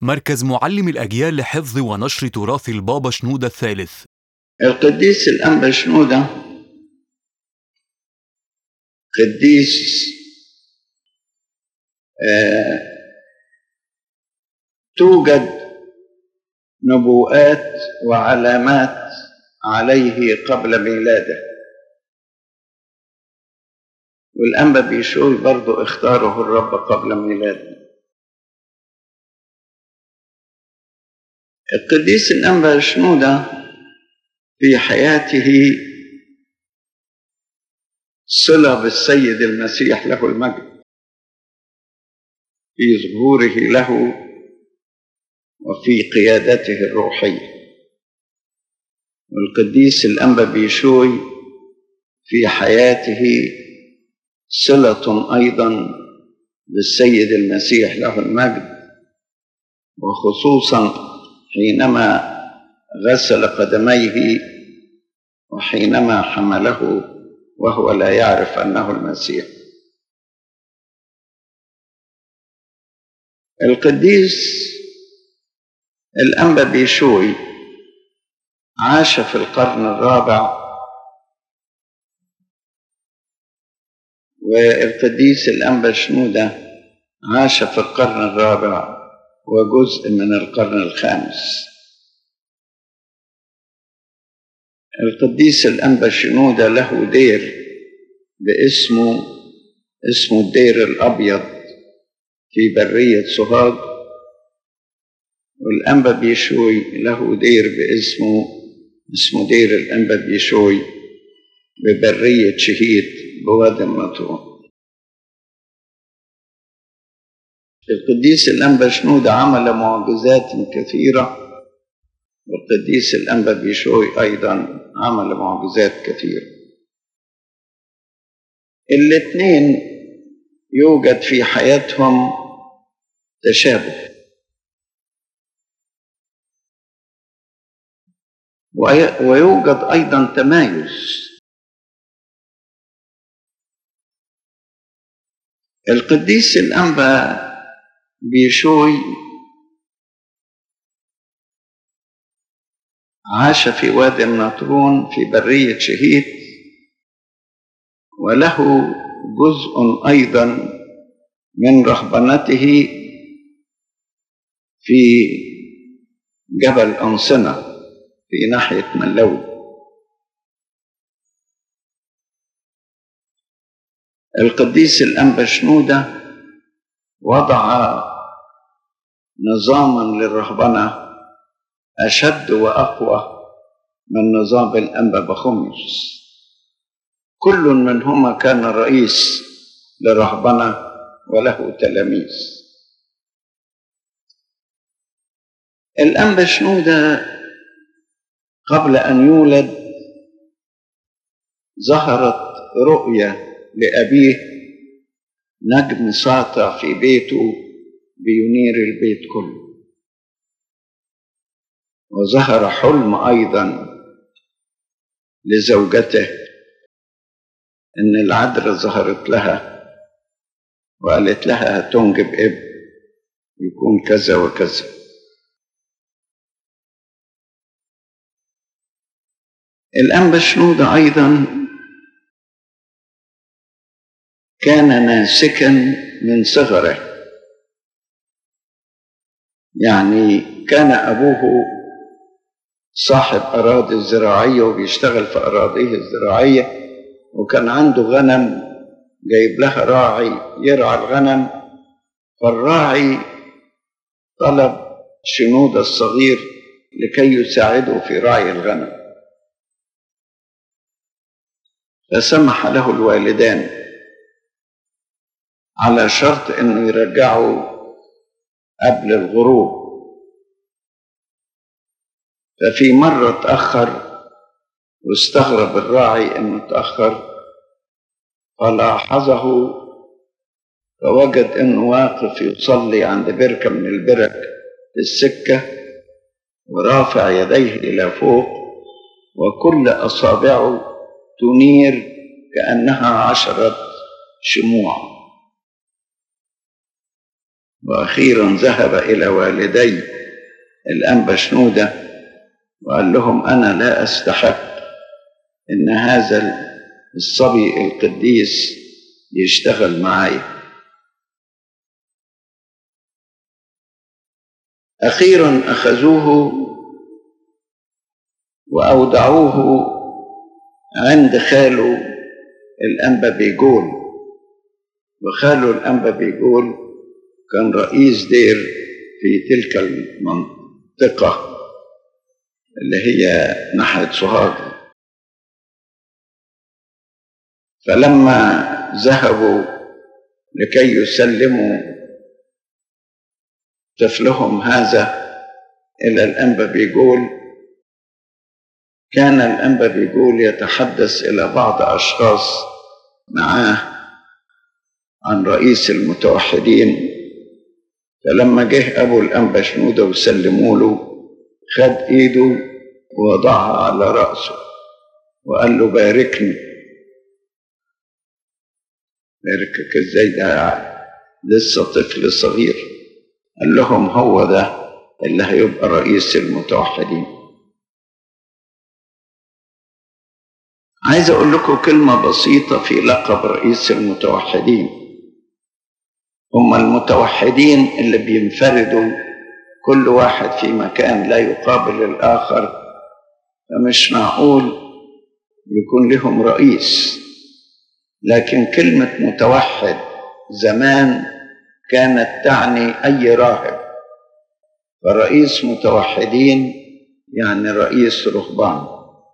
مركز معلم الأجيال لحفظ ونشر تراث البابا شنودة الثالث القديس الأنبا شنودة قديس آه توجد نبوءات وعلامات عليه قبل ميلاده والأنبا بيشوي برضو اختاره الرب قبل ميلاده القديس الأنبا شنودة في حياته صلة بالسيد المسيح له المجد في ظهوره له وفي قيادته الروحية والقديس الأنبا بيشوي في حياته صلة أيضا بالسيد المسيح له المجد وخصوصا حينما غسل قدميه وحينما حمله وهو لا يعرف انه المسيح القديس الانبا بيشوي عاش في القرن الرابع والقديس الانبا شنوده عاش في القرن الرابع وجزء من القرن الخامس القديس الأنبا شنودة له دير باسمه اسمه الدير الأبيض في برية سوهاج والأنبا بيشوي له دير باسمه اسمه دير الأنبا بيشوي ببرية شهيد بوادي النطرون القديس الأنبا شنودة عمل معجزات كثيرة والقديس الأنبا بيشوي أيضا عمل معجزات كثيرة الاثنين يوجد في حياتهم تشابه ويوجد أيضا تمايز القديس الأنبا بيشوي عاش في وادي النطرون في برية شهيد وله جزء أيضا من رهبنته في جبل أنصنة في ناحية ملوي القديس الأنبا شنودة وضع نظاما للرهبنة أشد وأقوى من نظام الأنبا بخمس كل منهما كان رئيس لرهبنة وله تلاميذ الأنبا شنودة قبل أن يولد ظهرت رؤية لأبيه نجم ساطع في بيته بينير البيت كله وظهر حلم ايضا لزوجته ان العذراء ظهرت لها وقالت لها هتنجب ابن يكون كذا وكذا الانبا شنودة ايضا كان ناسكا من صغره يعني كان ابوه صاحب أراضي زراعية وبيشتغل في أراضيه الزراعية وكان عنده غنم جايب لها راعي يرعى الغنم فالراعي طلب شنود الصغير لكي يساعده في رعي الغنم فسمح له الوالدان على شرط انه يرجعه قبل الغروب ففي مرة اتأخر واستغرب الراعي انه اتأخر فلاحظه فوجد انه واقف يصلي عند بركة من البرك في السكة ورافع يديه إلى فوق وكل أصابعه تنير كأنها عشرة شموع وأخيرا ذهب إلى والدي الأنبا شنودة وقال لهم أنا لا أستحق إن هذا الصبي القديس يشتغل معايا أخيرا أخذوه وأودعوه عند خاله الأنبا بيجول وخاله الأنبا بيجول كان رئيس دير في تلك المنطقة اللي هي ناحية سوهاج فلما ذهبوا لكي يسلموا طفلهم هذا إلى الأنبا بيقول كان الأنبا بيقول يتحدث إلى بعض أشخاص معاه عن رئيس المتوحدين فلما جه أبو الأنبا شنودة وسلموا له خد إيده ووضعها على رأسه وقال له باركني باركك ازاي ده لسه طفل صغير قال لهم هو ده اللي هيبقى رئيس المتوحدين عايز اقول لكم كلمة بسيطة في لقب رئيس المتوحدين هم المتوحدين اللي بينفردوا كل واحد في مكان لا يقابل الآخر فمش معقول يكون لهم رئيس لكن كلمة متوحد زمان كانت تعني أي راهب فرئيس متوحدين يعني رئيس رهبان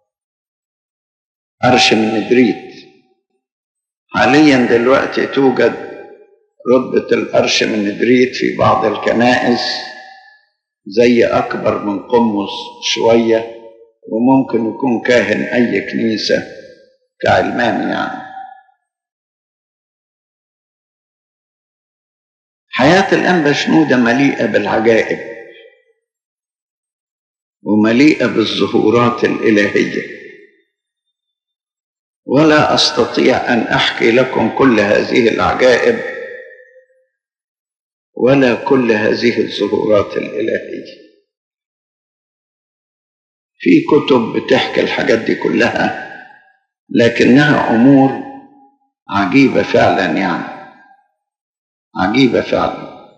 أرش من ندريت حاليا دلوقتي توجد رتبة الأرش من ندريت في بعض الكنائس زي أكبر من قمص شوية وممكن يكون كاهن أي كنيسة كعلمان يعني حياة الأنبا شنودة مليئة بالعجائب ومليئة بالظهورات الإلهية ولا أستطيع أن أحكي لكم كل هذه العجائب ولا كل هذه الظهورات الإلهية في كتب بتحكي الحاجات دي كلها لكنها أمور عجيبة فعلا يعني عجيبة فعلا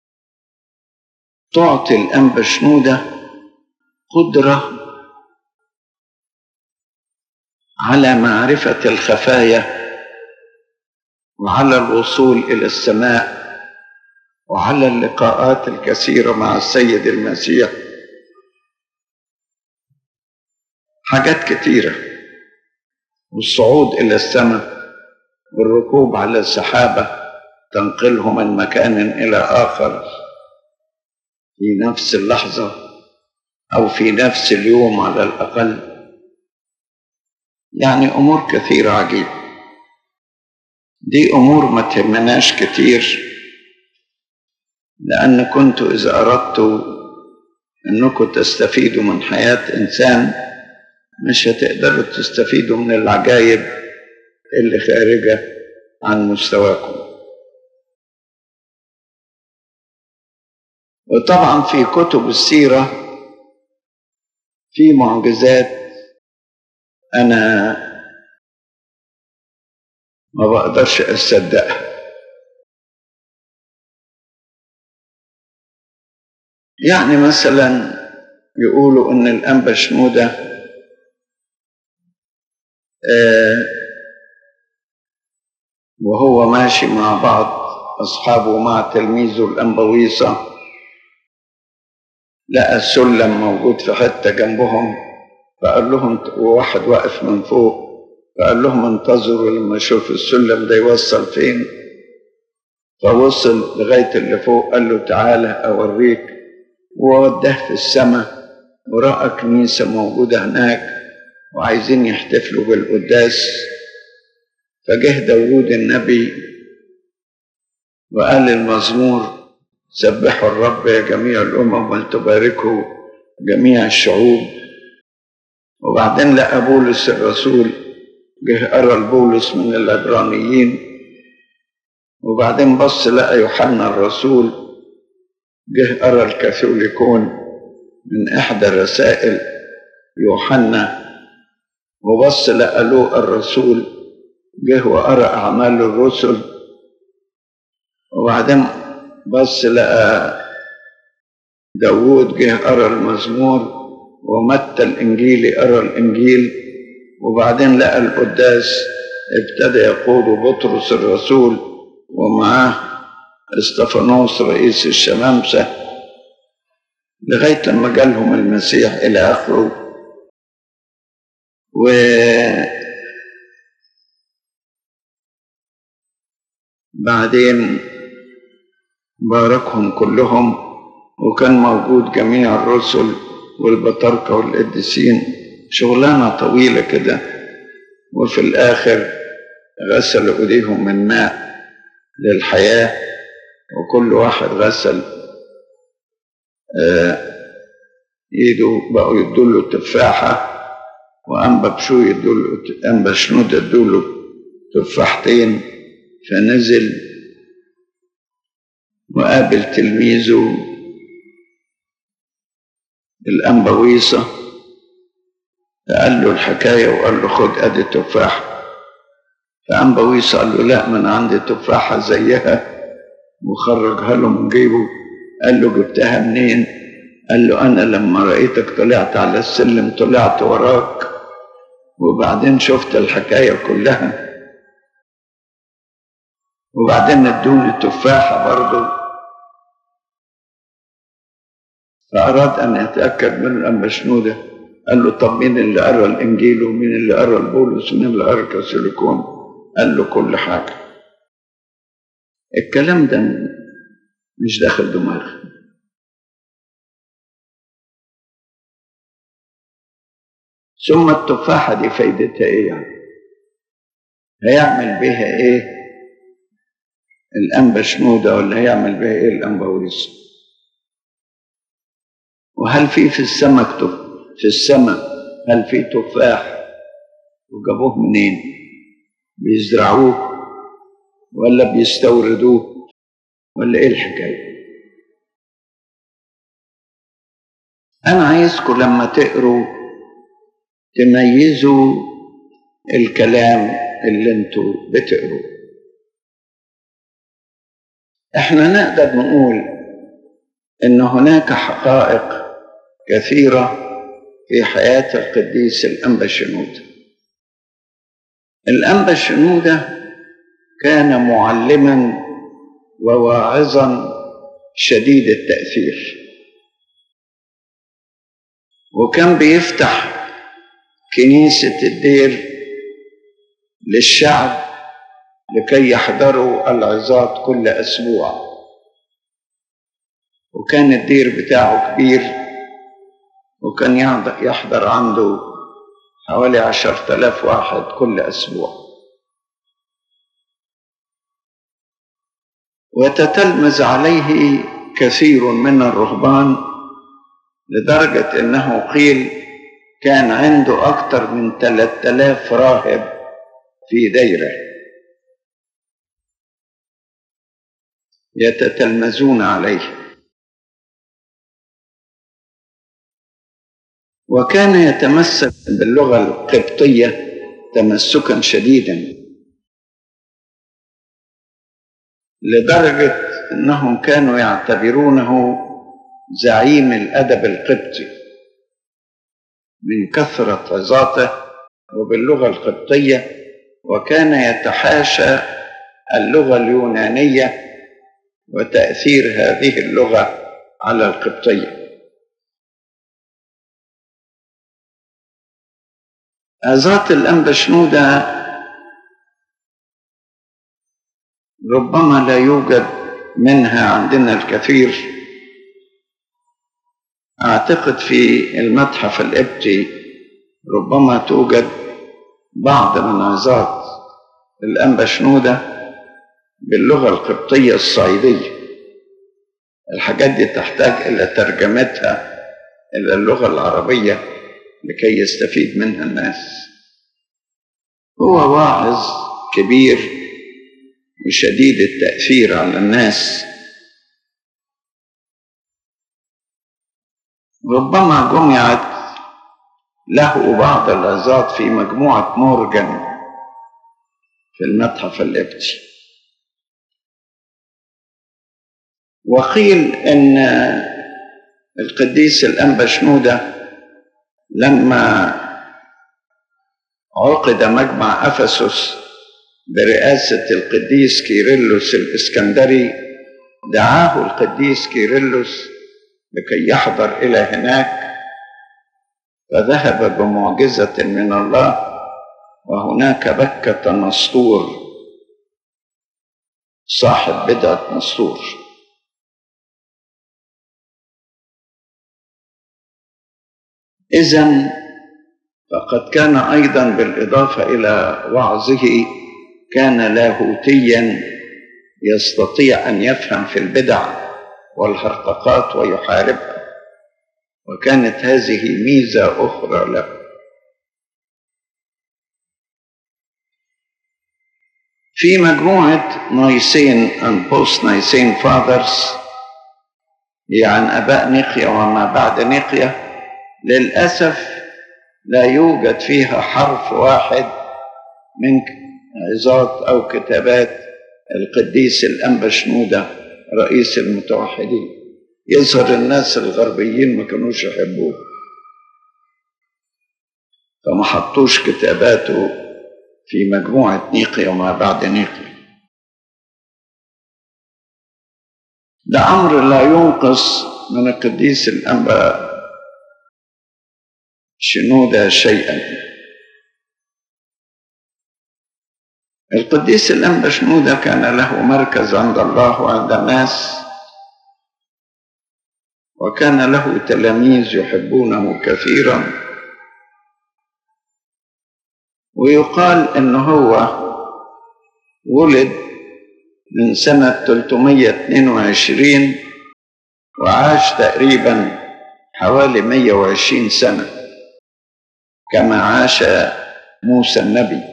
تعطي الأنبا شنودة قدرة على معرفة الخفايا وعلى الوصول إلى السماء وعلى اللقاءات الكثيرة مع السيد المسيح حاجات كثيرة والصعود إلى السماء والركوب على السحابة تنقله من مكان إلى آخر في نفس اللحظة أو في نفس اليوم على الأقل يعني أمور كثيرة عجيبة دي أمور ما تهمناش كتير لأن كنت إذا أردت أنكم تستفيدوا من حياة إنسان مش هتقدروا تستفيدوا من العجائب اللي خارجة عن مستواكم وطبعا في كتب السيرة في معجزات أنا ما بقدرش أصدقها يعني مثلا يقولوا إن الأنبا شنودة آه وهو ماشي مع بعض أصحابه مع تلميذه الأنبويصة لقى السلم موجود في حتة جنبهم فقال لهم وواحد واقف من فوق فقال لهم انتظروا لما اشوف السلم ده يوصل فين فوصل لغاية اللي فوق قال له تعالى أوريك ووداه في السماء ورأى كنيسة موجودة هناك وعايزين يحتفلوا بالقداس فجه داوود النبي وقال المزمور سبحوا الرب يا جميع الأمم ولتباركوا جميع الشعوب وبعدين لقى بولس الرسول جه قرا البولس من العبرانيين وبعدين بص لقى يوحنا الرسول جه قرا الكاثوليكون من إحدى رسائل يوحنا وبص لقى له الرسول جه وقرا أعمال الرسل وبعدين بص لقى داوود جه قرا المزمور ومتى الإنجيلي قرا الإنجيل وبعدين لقى القداس ابتدى يقود بطرس الرسول ومعاه استفانوس رئيس الشمامسة لغاية لما جالهم المسيح إلى آخره و بعدين باركهم كلهم وكان موجود جميع الرسل والبطاركة والقديسين شغلانة طويلة كده وفي الآخر غسلوا إيديهم من ماء للحياة وكل واحد غسل آه ايده بقوا يدوا تفاحة وأنبا بشو يدوا أنبا شنود يدوا تفاحتين فنزل وقابل تلميذه الأنبويصة فقال له الحكاية وقال له خد أدي تفاحة فأنبويصة قال له لا من عندي تفاحة زيها وخرجها له من جيبه قال له جبتها منين قال له أنا لما رأيتك طلعت على السلم طلعت وراك وبعدين شفت الحكاية كلها وبعدين ادوني تفاحة برضه فأراد أن يتأكد من الأنبا شنودة قال له طب مين اللي قرا الإنجيل ومين اللي قرا البولس ومين اللي قرا الكاثوليكون قال له كل حاجة الكلام ده مش داخل دماغي ثم التفاحة دي فايدتها ايه يعني هيعمل بها ايه الأنبا شنودة ولا هيعمل بها ايه الأنبا وريس وهل في في السماء في السماء هل في تفاح وجابوه منين بيزرعوه ولا بيستوردوه ولا ايه الحكايه انا عايزكم لما تقروا تميزوا الكلام اللي انتوا بتقروه احنا نقدر نقول ان هناك حقائق كثيره في حياه القديس الانبا شنوده الانبا شنوده كان معلما وواعظا شديد التاثير وكان بيفتح كنيسه الدير للشعب لكي يحضروا العظات كل اسبوع وكان الدير بتاعه كبير وكان يحضر عنده حوالي عشرة آلاف واحد كل أسبوع وتتلمذ عليه كثير من الرهبان لدرجة أنه قيل كان عنده أكثر من ثلاثة آلاف راهب في ديره يتتلمذون عليه وكان يتمسك باللغة القبطية تمسكا شديدا لدرجة أنهم كانوا يعتبرونه زعيم الأدب القبطي من كثرة عظاته وباللغة القبطية وكان يتحاشى اللغة اليونانية وتأثير هذه اللغة على القبطية عظات الأنبا شنودة ربما لا يوجد منها عندنا الكثير أعتقد في المتحف القبطي ربما توجد بعض من عظات الأنبا شنودة باللغة القبطية الصعيدية الحاجات دي تحتاج إلى ترجمتها إلى اللغة العربية لكي يستفيد منها الناس هو واعظ كبير وشديد التأثير على الناس ربما جمعت له بعض العظات في مجموعة مورجان في المتحف القبطي وقيل ان القديس الانبا شنوده لما عقد مجمع افسس برئاسه القديس كيرلس الاسكندري دعاه القديس كيرلس لكي يحضر الى هناك فذهب بمعجزه من الله وهناك بكه نسطور صاحب بدعه نسطور إذا فقد كان أيضا بالإضافة إلى وعظه كان لاهوتيا يستطيع أن يفهم في البدع والهرطقات ويحاربها وكانت هذه ميزة أخرى له في مجموعة نايسين أن بوست نايسين فاذرز يعني أباء نقية وما بعد نقية للأسف لا يوجد فيها حرف واحد من عظات أو كتابات القديس الأنبا شنودة رئيس المتوحدين يظهر الناس الغربيين ما كانوش يحبوه فما حطوش كتاباته في مجموعة نيقيا وما بعد نيقيا ده أمر لا ينقص من القديس الأنبا شنودة شيئا القديس الأنبا شنودة كان له مركز عند الله وعند الناس وكان له تلاميذ يحبونه كثيرا ويقال ان هو ولد من سنة 322 وعاش تقريبا حوالي 120 سنة كما عاش موسى النبي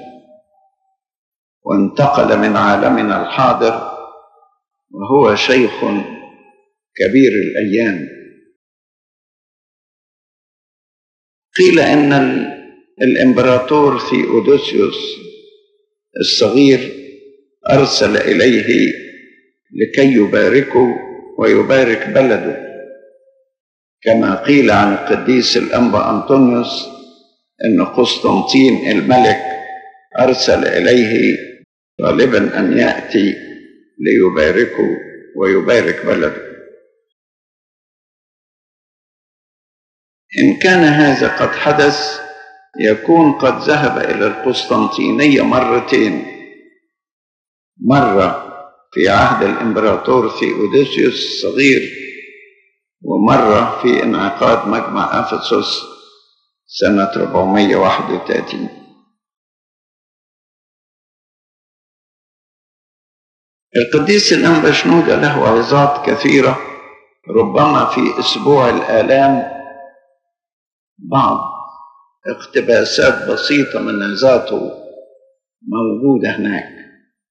وانتقل من عالمنا الحاضر وهو شيخ كبير الأيام قيل ان الامبراطور ثيودوسيوس الصغير ارسل اليه لكي يباركه ويبارك بلده كما قيل عن القديس الانبا انطونيوس ان قسطنطين الملك ارسل اليه طالبا ان ياتي ليباركه ويبارك بلده إن كان هذا قد حدث يكون قد ذهب إلى القسطنطينية مرتين مرة في عهد الإمبراطور ثيودوسيوس الصغير ومرة في انعقاد مجمع أفسس سنة 431 القديس الأنبا شنودة له عظات كثيرة ربما في أسبوع الآلام بعض اقتباسات بسيطة من عظاته موجودة هناك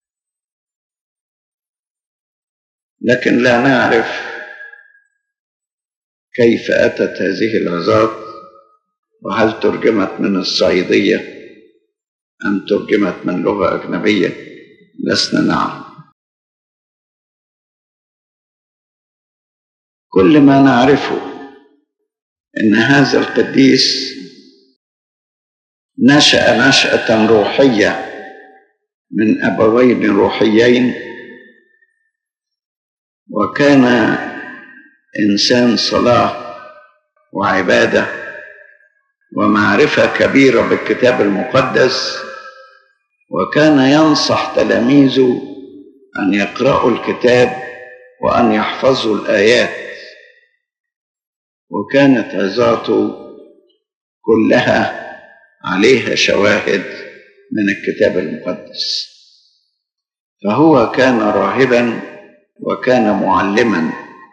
لكن لا نعرف كيف أتت هذه العظات وهل ترجمت من الصعيدية أم ترجمت من لغة أجنبية لسنا نعلم كل ما نعرفه ان هذا القديس نشا نشاه روحيه من ابوين روحيين وكان انسان صلاه وعباده ومعرفه كبيره بالكتاب المقدس وكان ينصح تلاميذه ان يقرأوا الكتاب وان يحفظوا الايات وكانت عظاته كلها عليها شواهد من الكتاب المقدس فهو كان راهبا وكان معلما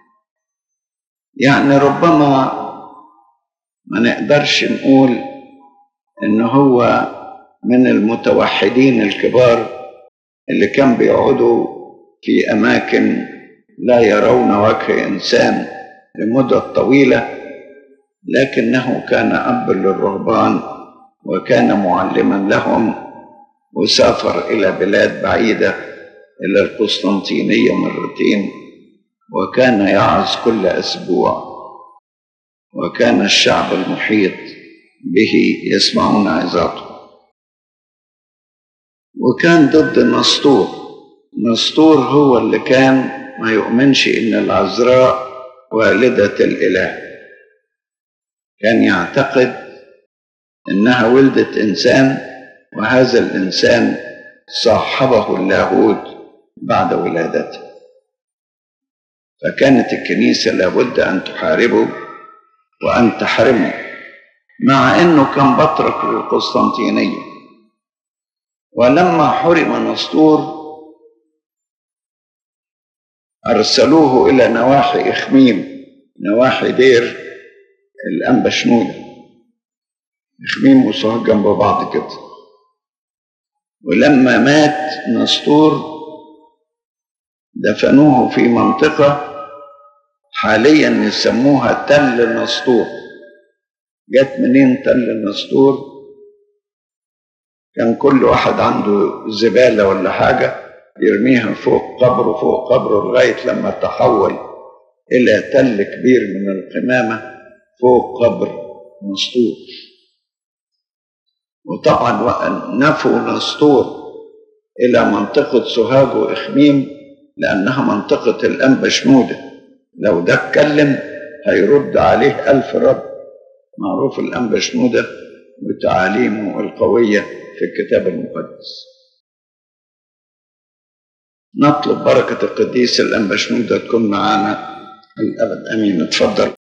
يعني ربما ما نقدرش نقول ان هو من المتوحدين الكبار اللي كان بيقعدوا في اماكن لا يرون وجه انسان لمدة طويلة لكنه كان أب للرهبان وكان معلما لهم وسافر إلى بلاد بعيدة إلى القسطنطينية مرتين وكان يعظ كل أسبوع وكان الشعب المحيط به يسمعون عظاته وكان ضد نسطور نسطور هو اللي كان ما يؤمنش إن العذراء والدة الإله كان يعتقد إنها ولدت إنسان وهذا الإنسان صاحبه اللاهوت بعد ولادته فكانت الكنيسة لابد أن تحاربه وأن تحرمه مع أنه كان بطرك للقسطنطينية ولما حرم نسطور أرسلوه إلى نواحي إخميم نواحي دير الأنبا شنودة إخميم وصهر جنب بعض كده ولما مات نسطور دفنوه في منطقة حاليا يسموها تل نسطور جت منين تل نسطور كان كل واحد عنده زبالة ولا حاجة يرميها فوق قبره فوق قبره لغاية لما تحول إلى تل كبير من القمامة فوق قبر نسطور وطبعا نفوا نسطور إلى منطقة سوهاج وإخميم لأنها منطقة الأنبا شنودة لو ده اتكلم هيرد عليه ألف رد معروف الأنبا شنودة وتعاليمه القوية في الكتاب المقدس نطلب بركة القديس الأنبا شنودة تكون معنا الأبد أمين اتفضل